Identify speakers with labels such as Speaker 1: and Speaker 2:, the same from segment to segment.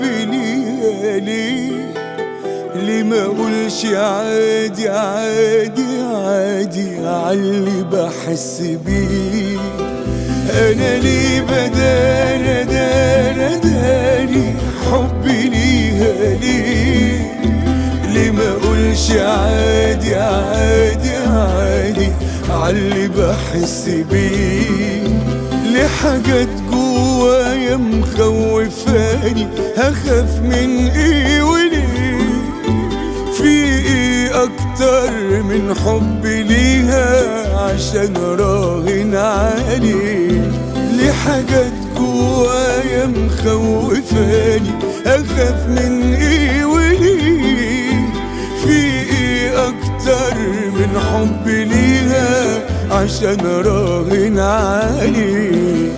Speaker 1: حبي ليها ليه ليه ما اقولش عادي عادي عادي عاللي بحس بيه انا ليه بدار دار داري حبي ليها ليه ليه ما اقولش عادي عادي عادي عاللي بحس بيه ليه حاجات جوايا مخوفاني هخاف من ايه وليه في ايه اكتر من حبي ليها عشان راهن عليه ليه حاجات جوايا مخوفاني اخاف من ايه وليه في ايه اكتر من حبي ليها عشان راهن عليه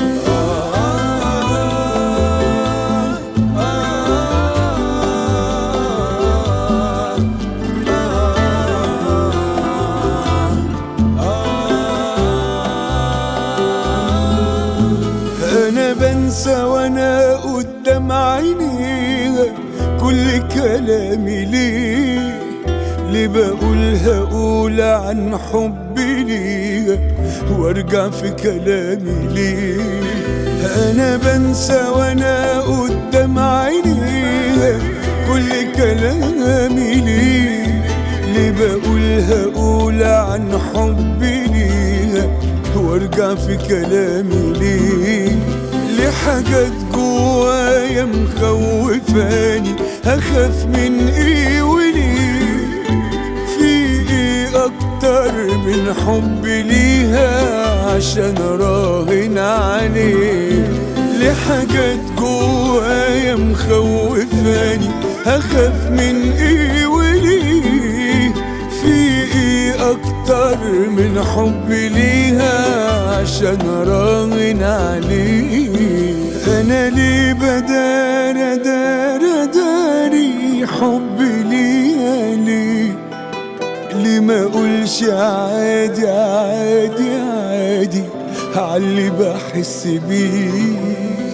Speaker 1: انا بنسى وانا قدام عينيها كل كلامي ليه ليه بقولها اقول عن حبي ليها وارجع في كلامي ليه انا بنسى وانا قدام عينيها كل كلامي ليه ليه بقولها اقول عن حبي ليها وارجع في كلامي ليه ليه حاجات جوايا مخوفاني هخاف من ايه وليه في ايه اكتر من حبي ليها عشان راهن عليه ليه حاجات جوايا مخوفاني هخاف من ايه وليه في ايه اكتر من حبي ليها عشان راهن عليه انا ليه بدار دار داري حبي ليها ليه ليه ما اقولش عادي عادي عادي عاللي بحس بيه